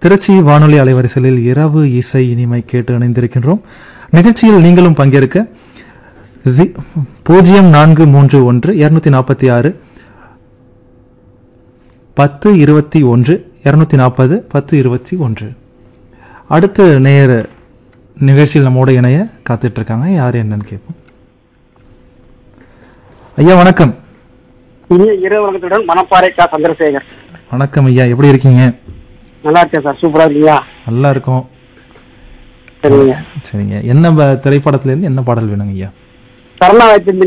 திருச்சி வானொலி அலைவரிசையில் இரவு இசை இனிமை கேட்டு இணைந்திருக்கின்றோம் நிகழ்ச்சியில் நீங்களும் பங்கேற்க ஜி பூஜ்ஜியம் நான்கு மூன்று ஒன்று இரநூத்தி நாற்பத்தி ஆறு பத்து இருபத்தி ஒன்று இரநூத்தி நாற்பது பத்து இருபத்தி ஒன்று அடுத்த நேர நிகழ்ச்சியில் நம்மோட இணைய காத்துட்டு இருக்காங்க யார் என்னன்னு கேட்போம் ஐயா வணக்கம் இனிய இரவு வணக்கத்துடன் மணப்பாறை கா சந்திரசேகர் வணக்கம் ஐயா எப்படி இருக்கீங்க நல்லா இருக்கேன் சார் சூப்பரா இருக்கீங்களா நல்லா இருக்கோம் சரிங்க சரிங்க என்ன ப- திரைப்படத்துல இருந்து என்ன பாடல் வேணுங்க ஐயா சரணாலயத்தின்